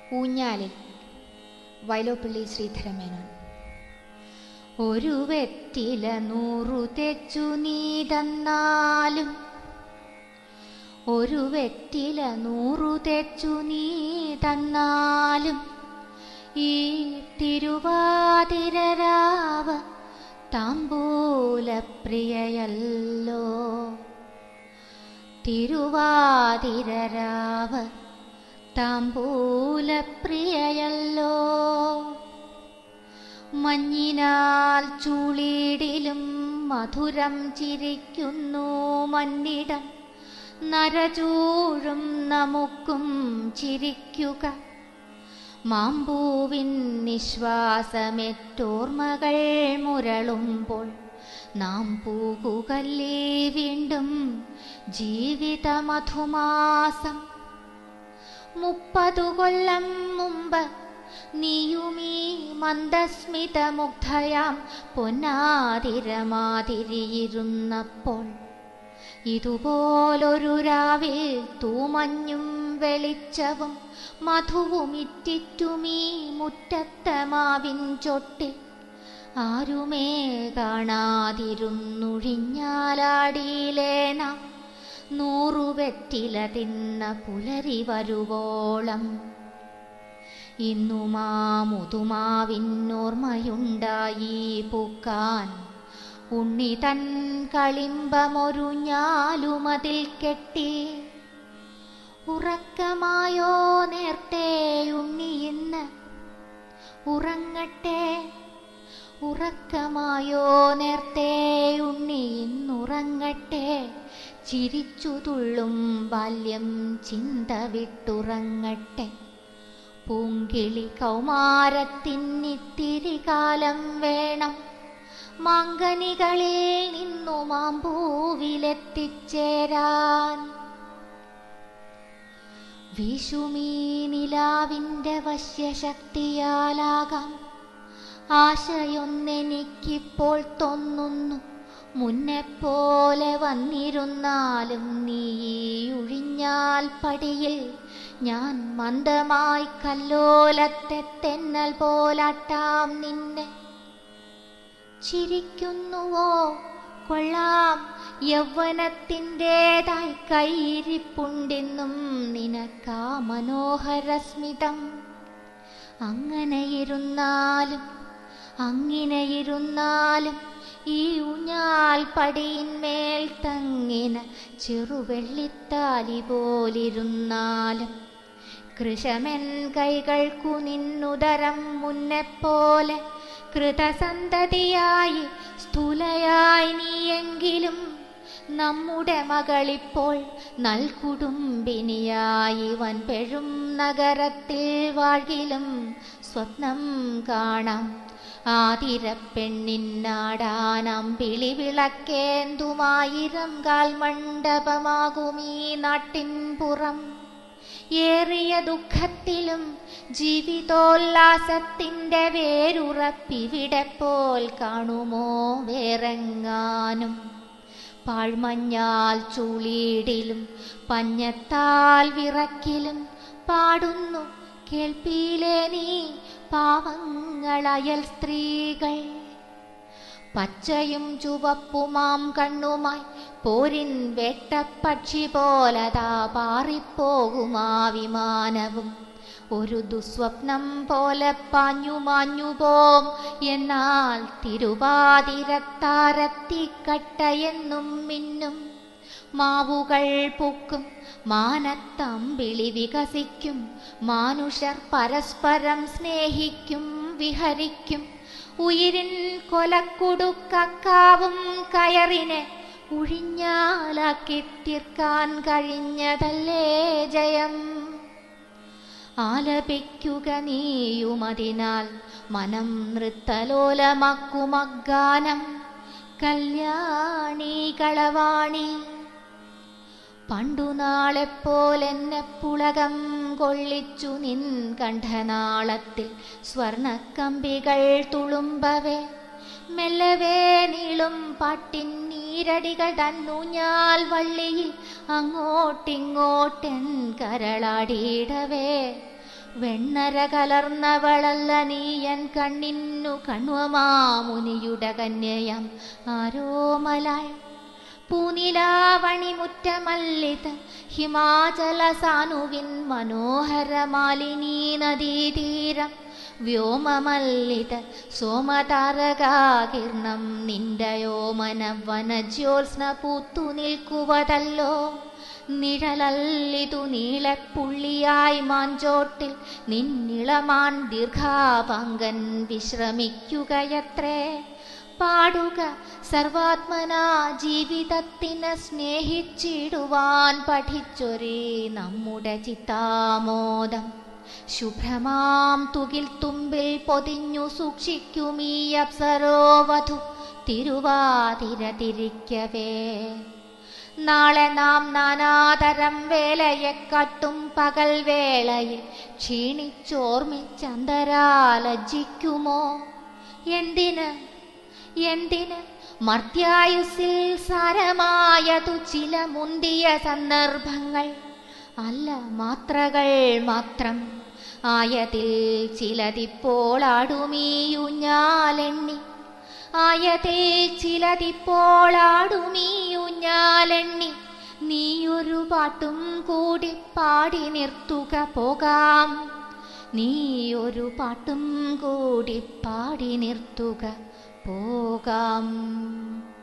ഊഞ്ഞാലിൽ വയലോപ്പള്ളി ശ്രീധരമേനോൻ ഒരു വെറ്റില നൂറു തെച്ചു നീ തന്നാലും ഒരു വെറ്റില നൂറു തെച്ചു നീ തന്നാലും ഈ തിരുവാതിരരാവ് താമ്പൂലപ്രിയയല്ലോ തിരുവാതിരരാവ് താമ്പൂലപ്രിയയല്ലോ മഞ്ഞിനാൽ ചൂളിടിലും മധുരം ചിരിക്കുന്നു മന്നിടം നരചൂഴും നമുക്കും ചിരിക്കുക മാമ്പൂവിൻ നിശ്വാസമെറ്റോർമകൾ മുരളുമ്പോൾ നാം പൂകുകല്ലേ വീണ്ടും ജീവിത മധുമാസം മുപ്പതു കൊല്ലം മുമ്പ് നീയുമീ മന്ദസ്മിതമുഗ്ധയാം പൊന്നാതിരമാതിരിയിരുന്നപ്പോൾ ഇതുപോലൊരു രാവിൽ തൂമഞ്ഞും വെളിച്ചവും മധുവുമിറ്റിറ്റുമീ മുറ്റത്തെ മാവിൻ ചൊട്ടിൽ ആരുമേ കാണാതിരുന്നുഴിഞ്ഞാലാടിയിലേ നാം നൂറുവെറ്റില തിന്ന പുലരി വരുവോളം ഇന്നുമാ മുതുമാവിന്നോർമ്മയുണ്ടായി പൂക്കാൻ ഉണ്ണി തൻ കളിമ്പമൊരു ഞാലുമതിൽ കെട്ടി ഉറക്കമായോ നേർത്തേ ഉണ്ണി ഇന്ന് ഉറങ്ങട്ടെ ഉറക്കമായോ നേർത്തേ ഉണ്ണി ഇന്നുറങ്ങട്ടെ ചിരിച്ചു തുള്ളും ബാല്യം ചിന്ത വിട്ടുറങ്ങട്ടെ പൂങ്കിളി കൗമാരത്തിന്നിത്തിരി കാലം വേണം മാങ്കനികളിൽ നിന്നു മാമ്പൂവിലെത്തിച്ചേരാൻ വിഷുമീ നിലാവിൻ്റെ വശ്യശക്തിയാലാകാം ആശയൊന്നെനിക്കിപ്പോൾ തോന്നുന്നു മുന്നെപ്പോലെ വന്നിരുന്നാലും നീ ഒഴിഞ്ഞാൽ പടിയിൽ ഞാൻ മന്ദമായി കല്ലോലത്തെ തെന്നൽ പോലാട്ടാം നിന്നെ ചിരിക്കുന്നുവോ കൊള്ളാം യൗവനത്തിൻ്റെതായി കൈയിരിപ്പുണ്ടെന്നും നിനക്കാ മനോഹരസ്മിതം അങ്ങനെയിരുന്നാലും അങ്ങിനെയിരുന്നാലും ഈ ഊഞ്ഞാൽ പടിയിന്മേൽ തങ്ങിന ചെറുവെള്ളിത്താലി പോലിരുന്നാലും കൃഷമൻ കൈകൾക്കു നിന്നുദരം മുന്നെപ്പോലെ കൃതസന്തതിയായി സ്ഥൂലയായി നീയെങ്കിലും നമ്മുടെ മകളിപ്പോൾ നൽകുടുംബിനിയായി വൻപെഴും നഗരത്തിൽ വാഴിലും സ്വപ്നം കാണാം ആതിരപ്പെണ്ണിന്നാടാനാം പിളി വിളക്കേന്തുമായിരം കാൽ മണ്ഡപമാകുമീ നാട്ടിൻ പുറം ഏറിയ ദുഃഖത്തിലും ജീവിതോല്ലാസത്തിൻ്റെ വേരുറപ്പിവിടെ പോൽ കാണുമോ വേറെങ്ങാനും പാഴ്മഞ്ഞാൽ ചൂളിയിടിലും പഞ്ഞത്താൽ വിറക്കിലും പാടുന്നു കേൾപ്പിയിലെ നീ പാവങ്ങളയൽ സ്ത്രീകൾ പച്ചയും ചുവപ്പുമാം കണ്ണുമായി പോരിൻ വെട്ടപ്പക്ഷി പോലതാ പാറിപ്പോകുമാ വിമാനവും ഒരു ദുസ്വപ്നം പോലെ പാഞ്ഞു മാഞ്ഞു പോം എന്നാൽ തിരുവാതിരത്താരത്തിക്കട്ടയെന്നും മിന്നും മാവുകൾ പൂക്കും മാനത്തമ്പിളി വികസിക്കും മാനുഷർ പരസ്പരം സ്നേഹിക്കും വിഹരിക്കും ഉയിരിൻ കൊലക്കുടുക്കാവും കയറിനെ ഉഴിഞ്ഞാലാക്കി തീർക്കാൻ കഴിഞ്ഞതല്ലേ ജയം ആലപിക്കുക നീയുമതിനാൽ മനം നൃത്തലോലമാക്കുമഗാനം കല്യാണി കളവാണി പണ്ടു നാളെപ്പോലെന്നെ പുളകം കൊള്ളിച്ചു നിൻ കണ്ഠനാളത്തിൽ സ്വർണക്കമ്പികൾ തുളുമ്പവേ മെല്ലവേ നീളും പാട്ടിൻ നീരടികൾ തന്നൂഞ്ഞാൽ വള്ളിയിൽ അങ്ങോട്ടിങ്ങോട്ടെൻ കരളാടിയിടവേ വെണ്ണര കലർന്നവളല്ല നീയൻ കണ്ണിന്നു കണ്വമാമുനിയുടെ കന്യയം ആരോമലായി പൂനിലാവണിമുറ്റമല്ലിത ഹിമാചല സാനുവിൻ മനോഹര മാലിനീ നദീതീരം വ്യോമമല്ലിത സോമതാരകാകിർണം നിന്റയോമന വനജ്യോത്സ്ന പൂത്തു നിൽക്കുവതല്ലോ നിഴലല്ലിതു നീളപ്പുള്ളിയായി മാഞ്ചോട്ടിൽ നിന്നിളമാൻ ദീർഘാപങ്കൻ വിശ്രമിക്കുകയത്രേ പാടുക സർവാത്മനാ ജീവിതത്തിനെ സ്നേഹിച്ചിടുവാൻ പഠിച്ചൊരേ നമ്മുടെ ചിത്താമോദം ശുഭ്രമാം തുകിൽ തുമ്പിൽ പൊതിഞ്ഞു സൂക്ഷിക്കുമീ അപ്സരോവധു തിരുവാതിര തിരിക്കവേ നാളെ നാം നാനാതരം വേലയെ കട്ടും പകൽ വേളയിൽ ക്ഷീണിച്ചോർമ്മിച്ചന്തരാലജ്ജിക്കുമോ എന്തിന് എന്തിന് മർത്യായുസിൽ സാരമായതു ചില മുന്തിയ സന്ദർഭങ്ങൾ അല്ല മാത്രകൾ മാത്രം ആയതിൽ ചിലതിപ്പോൾ ആടുമീയുഞ്ഞാലെണ്ണി ആയതിൽ ചിലതിപ്പോൾ ആടുമീയുഞ്ഞാലെണ്ണി നീയൊരു പാട്ടും കൂടി പാടി നിർത്തുക പോകാം നീയൊരു പാട്ടും കൂടി പാടി നിർത്തുക പോകാം